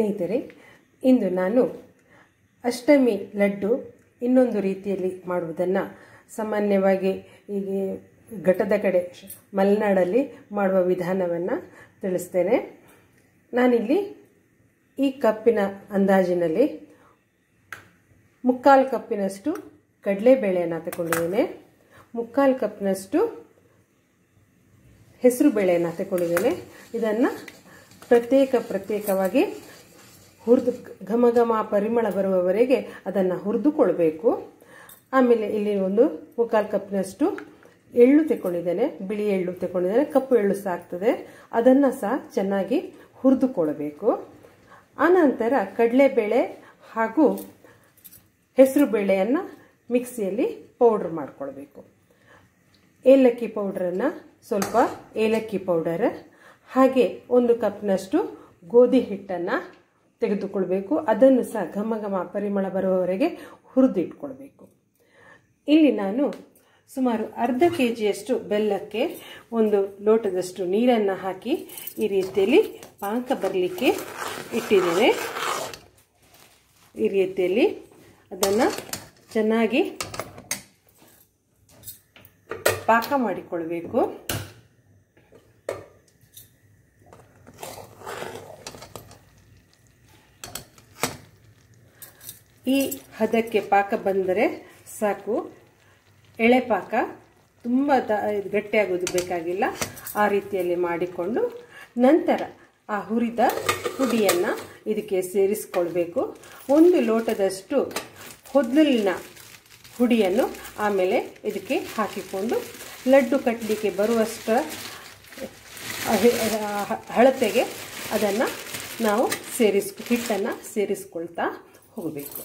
ಸ್ನೇಹಿತರೆ ಇಂದು ನಾನು ಅಷ್ಟಮಿ ಲಡ್ಡು ಇನ್ನೊಂದು ರೀತಿಯಲ್ಲಿ ಮಾಡುವುದನ್ನು ಸಾಮಾನ್ಯವಾಗಿ ಈಗ ಘಟ್ಟದ ಕಡೆ ಮಲೆನಾಡಲ್ಲಿ ಮಾಡುವ ವಿಧಾನವನ್ನು ತಿಳಿಸ್ತೇನೆ ನಾನಿಲ್ಲಿ ಈ ಕಪ್ಪಿನ ಅಂದಾಜಿನಲ್ಲಿ ಮುಕ್ಕಾಲು ಕಪ್ಪಿನಷ್ಟು ಕಡಲೆಬೇಳೆಯನ್ನು ತಗೊಂಡಿದ್ದೇನೆ ಮುಕ್ಕಾಲು ಕಪ್ಪಿನಷ್ಟು ಹೆಸರು ಬೇಳೆಯನ್ನು ತಗೊಂಡಿದ್ದೇನೆ ಇದನ್ನು ಪ್ರತ್ಯೇಕ ಪ್ರತ್ಯೇಕವಾಗಿ ಹುರಿದು ಘಮ ಘಮ ಪರಿಮಳ ಬರುವವರೆಗೆ ಅದನ್ನು ಹುರಿದುಕೊಳ್ಬೇಕು ಆಮೇಲೆ ಇಲ್ಲಿ ಒಂದು ಮುಕ್ಕಾಲು ಕಪ್ಪಿನಷ್ಟು ಎಳ್ಳು ತಗೊಂಡಿದ್ದೇನೆ ಬಿಳಿ ಎಳ್ಳು ತಗೊಂಡಿದ್ದೇನೆ ಕಪ್ಪು ಎಳ್ಳು ಸಾಕ್ತದೆ ಅದನ್ನು ಸಹ ಚೆನ್ನಾಗಿ ಹುರಿದುಕೊಳ್ಬೇಕು ಆನಂತರ ಕಡಲೆಬೇಳೆ ಹಾಗೂ ಹೆಸರು ಬೇಳೆಯನ್ನು ಮಿಕ್ಸಿಯಲ್ಲಿ ಪೌಡ್ರ್ ಮಾಡಿಕೊಳ್ಬೇಕು ಏಲಕ್ಕಿ ಪೌಡ್ರನ್ನು ಸ್ವಲ್ಪ ಏಲಕ್ಕಿ ಪೌಡರ್ ಹಾಗೆ ಒಂದು ಕಪ್ನಷ್ಟು ಗೋಧಿ ಹಿಟ್ಟನ್ನು ತೆಗೆದುಕೊಳ್ಬೇಕು ಅದನ್ನು ಸಹ ಘಮ ಘಮ ಪರಿಮಳ ಬರುವವರೆಗೆ ಹುರಿದಿಟ್ಕೊಳ್ಬೇಕು ಇಲ್ಲಿ ನಾನು ಸುಮಾರು ಅರ್ಧ ಕೆ ಜಿಯಷ್ಟು ಬೆಲ್ಲಕ್ಕೆ ಒಂದು ಲೋಟದಷ್ಟು ನೀರನ್ನು ಹಾಕಿ ಈ ರೀತಿಯಲ್ಲಿ ಪಾಕ ಬರಲಿಕ್ಕೆ ಇಟ್ಟಿದ್ದೇನೆ ಈ ರೀತಿಯಲ್ಲಿ ಅದನ್ನು ಚೆನ್ನಾಗಿ ಪಾಕ ಮಾಡಿಕೊಳ್ಬೇಕು ಈ ಹದಕ್ಕೆ ಪಾಕ ಬಂದರೆ ಸಾಕು ಎಳೆ ಪಾಕ ತುಂಬ ದ ಗಟ್ಟಿಯಾಗೋದು ಬೇಕಾಗಿಲ್ಲ ಆ ರೀತಿಯಲ್ಲಿ ಮಾಡಿಕೊಂಡು ನಂತರ ಆ ಹುರಿದ ಪುಡಿಯನ್ನು ಇದಕ್ಕೆ ಸೇರಿಸ್ಕೊಳ್ಬೇಕು ಒಂದು ಲೋಟದಷ್ಟು ಹೊದ್ದಲಿನ ಹುಡಿಯನ್ನು ಆಮೇಲೆ ಇದಕ್ಕೆ ಹಾಕಿಕೊಂಡು ಲಡ್ಡು ಕಟ್ಟಲಿಕ್ಕೆ ಬರುವಷ್ಟ ಹಳತೆಗೆ ಅದನ್ನು ನಾವು ಸೇರಿಸ್ ಹಿಟ್ಟನ್ನು ಸೇರಿಸ್ಕೊಳ್ತಾ ಹೋಗಬೇಕು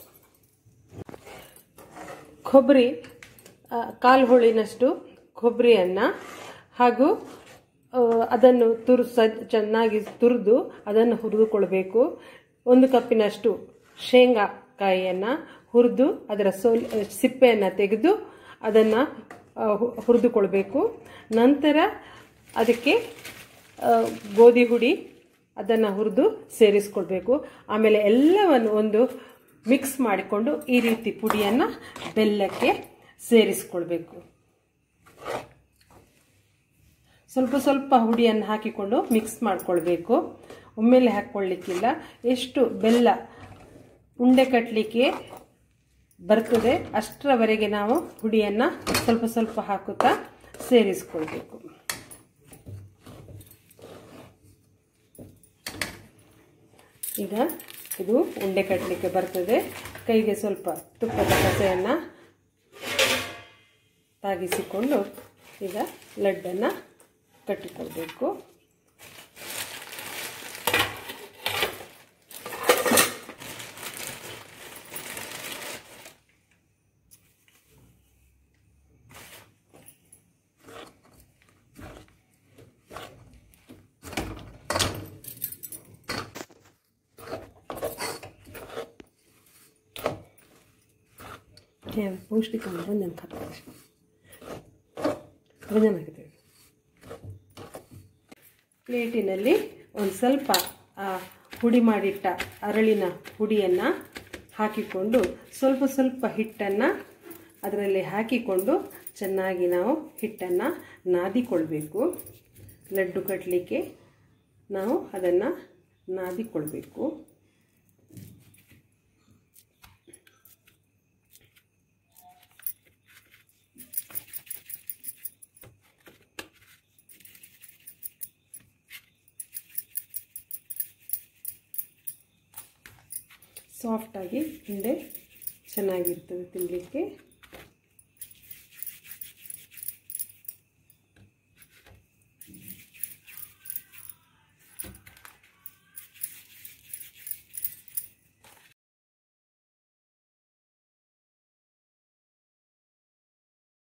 ಕೊಬ್ಬರಿ ಕಾಲು ಹೋಳಿನಷ್ಟು ಕೊಬ್ಬರಿಯನ್ನು ಹಾಗೂ ಅದನ್ನು ತುರು ಸ ಚೆನ್ನಾಗಿ ತುರಿದು ಅದನ್ನು ಹುರಿದುಕೊಳ್ಬೇಕು ಒಂದು ಕಪ್ಪಿನಷ್ಟು ಶೇಂಗಾಕಾಯಿಯನ್ನು ಹುರಿದು ಅದರ ಸೋಲ್ ಸಿಪ್ಪೆಯನ್ನು ತೆಗೆದು ಅದನ್ನು ಹುರಿದುಕೊಳ್ಬೇಕು ನಂತರ ಅದಕ್ಕೆ ಗೋಧಿ ಹುಡಿ ಅದನ್ನು ಹುರಿದು ಸೇರಿಸ್ಕೊಳ್ಬೇಕು ಆಮೇಲೆ ಎಲ್ಲವನ್ನು ಒಂದು ಮಿಕ್ಸ್ ಮಾಡಿಕೊಂಡು ಈ ರೀತಿ ಪುಡಿಯನ್ನು ಬೆಲ್ಲಕ್ಕೆ ಸೇರಿಸ್ಕೊಳ್ಬೇಕು ಸ್ವಲ್ಪ ಸ್ವಲ್ಪ ಹುಡಿಯನ್ನು ಹಾಕಿಕೊಂಡು ಮಿಕ್ಸ್ ಮಾಡಿಕೊಳ್ಬೇಕು ಒಮ್ಮೆಲೆ ಹಾಕ್ಕೊಳ್ಳಿಕ್ಕಿಲ್ಲ ಎಷ್ಟು ಬೆಲ್ಲ ಉಂಡೆ ಕಟ್ಟಲಿಕ್ಕೆ ಬರ್ತದೆ ಅಷ್ಟರವರೆಗೆ ನಾವು ಹುಡಿಯನ್ನು ಸ್ವಲ್ಪ ಸ್ವಲ್ಪ ಹಾಕುತ್ತಾ ಸೇರಿಸ್ಕೊಳ್ಬೇಕು ಈಗ ಇದು ಉಂಡೆ ಕಟ್ಟಲಿಕ್ಕೆ ಬರ್ತದೆ ಕೈಗೆ ಸ್ವಲ್ಪ ತುಪ್ಪದ ಕಸೆಯನ್ನು ತಾಗಿಸಿಕೊಂಡು ಈಗ ಲಡ್ಡನ್ನು ಕಟ್ಟಿಕೊಳ್ಬೇಕು ಪೌಷ್ಟಿಕ ರಂಜನ್ ಖಾತೆ ರಂಜನ್ ಹಾಕಿದ್ದೇವೆ ಪ್ಲೇಟಿನಲ್ಲಿ ಒಂದು ಸ್ವಲ್ಪ ಆ ಹುಡಿ ಮಾಡಿಟ್ಟ ಅರಳಿನ ಹುಡಿಯನ್ನು ಹಾಕಿಕೊಂಡು ಸ್ವಲ್ಪ ಸ್ವಲ್ಪ ಹಿಟ್ಟನ್ನು ಅದರಲ್ಲಿ ಹಾಕಿಕೊಂಡು ಚೆನ್ನಾಗಿ ನಾವು ಹಿಟ್ಟನ್ನು ನಾದಿಕೊಳ್ಬೇಕು ಲಡ್ಡು ಕಟ್ಟಲಿಕ್ಕೆ ನಾವು ಅದನ್ನು ನಾದಿಕೊಳ್ಬೇಕು ಸಾಫ್ಟಾಗಿ ಉಂಡೆ ಚೆನ್ನಾಗಿರ್ತದೆ ತಿನ್ನಲಿಕ್ಕೆ